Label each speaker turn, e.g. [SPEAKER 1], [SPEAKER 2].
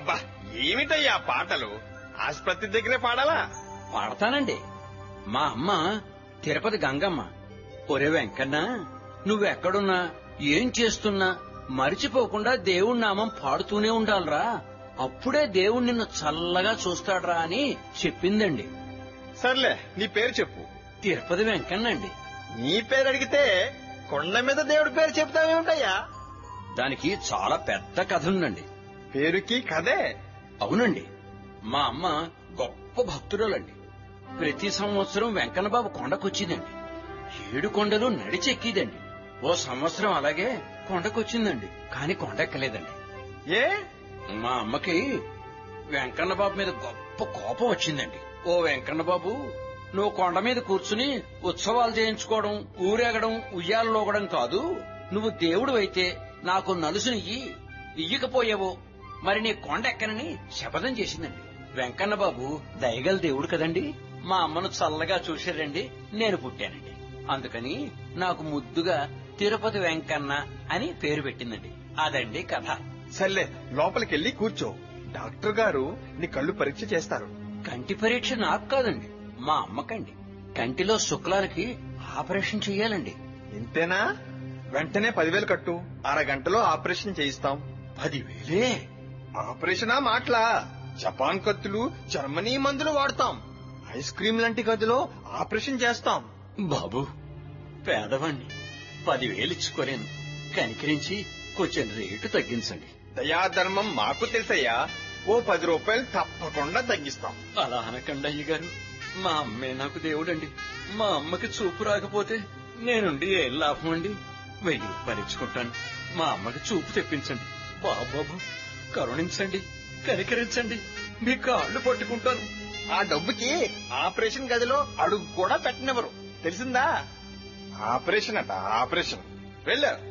[SPEAKER 1] అబ్బా ఏమిటయ్యా పాటలు ఆసుపత్రి దగ్గరే పాడాలా
[SPEAKER 2] పాడతానండి మా అమ్మ తిరుపతి గంగమ్మ ఒరే వెంకన్న నువ్వెక్కడున్నా ఏం చేస్తున్నా మరిచిపోకుండా దేవుడి నామం పాడుతూనే ఉండాలిరా అప్పుడే దేవుడు నిన్ను చల్లగా చూస్తాడ్రా అని చెప్పిందండి
[SPEAKER 1] సర్లే నీ పేరు చెప్పు
[SPEAKER 2] తిరుపతి వెంకన్న అండి
[SPEAKER 1] నీ పేరు అడిగితే కొండ మీద దేవుడి పేరు చెప్తావేమిటయ్యా
[SPEAKER 2] దానికి చాలా పెద్ద కథ ఉందండి
[SPEAKER 1] పేరుకి కదే
[SPEAKER 2] అవునండి మా అమ్మ గొప్ప భక్తురాలండి ప్రతి సంవత్సరం వెంకన్నబాబు కొండకొచ్చిందండి ఏడు కొండలు నడిచెక్కిదండి ఓ సంవత్సరం అలాగే కొండకొచ్చిందండి కాని కొండెక్కలేదండి
[SPEAKER 1] ఏ
[SPEAKER 2] మా అమ్మకి వెంకన్నబాబు మీద గొప్ప కోపం వచ్చిందండి ఓ వెంకన్నబాబు నువ్వు కొండ మీద కూర్చుని ఉత్సవాలు చేయించుకోవడం ఊరేగడం ఉయ్యాలలోగడం కాదు నువ్వు దేవుడు అయితే నాకు నలుసునియ్యి ఇయ్యకపోయావో మరి నీ కొండ ఎక్కనని శపథం చేసిందండి వెంకన్నబాబు దయగల దేవుడు కదండి మా అమ్మను చల్లగా చూశారండి నేను పుట్టానండి అందుకని నాకు ముద్దుగా తిరుపతి వెంకన్న అని పేరు పెట్టిందండి అదండి కథ
[SPEAKER 1] సర్లే లోపలికెళ్ళి కూర్చో డాక్టర్ గారు నీ కళ్ళు పరీక్ష చేస్తారు
[SPEAKER 2] కంటి పరీక్ష నాకు కాదండి మా అమ్మకండి కంటిలో శుక్లాలకి ఆపరేషన్ చెయ్యాలండి
[SPEAKER 1] ఇంతేనా వెంటనే పదివేలు కట్టు అరగంటలో ఆపరేషన్ చేయిస్తాం
[SPEAKER 2] పదివేలే
[SPEAKER 1] ఆపరేషనా మాటలా జపాన్ కత్తులు జర్మనీ మందులు వాడతాం ఐస్ క్రీమ్ లాంటి గదిలో ఆపరేషన్ చేస్తాం
[SPEAKER 2] బాబు పేదవాణ్ణి పదివేలు ఇచ్చుకోలేను కనికరించి కొంచెం రేటు తగ్గించండి
[SPEAKER 1] దయాధర్మం మాకు తెలుసయ్యా ఓ పది రూపాయలు తప్పకుండా తగ్గిస్తాం
[SPEAKER 2] అలా అనకండి అయ్య గారు మా అమ్మే నాకు దేవుడండి మా అమ్మకి చూపు రాకపోతే నేనుండి ఏం లాభం అండి వెయ్యి రూపాయలు ఇచ్చుకుంటాను మా అమ్మకి చూపు తెప్పించండి బాబాబు కరుణించండి కనికరించండి మీ కాళ్ళు పట్టుకుంటాను
[SPEAKER 1] ఆ డబ్బుకి ఆపరేషన్ గదిలో అడుగు కూడా పెట్టనివ్వరు తెలిసిందా ఆపరేషన్ అట ఆపరేషన్ వెళ్ళు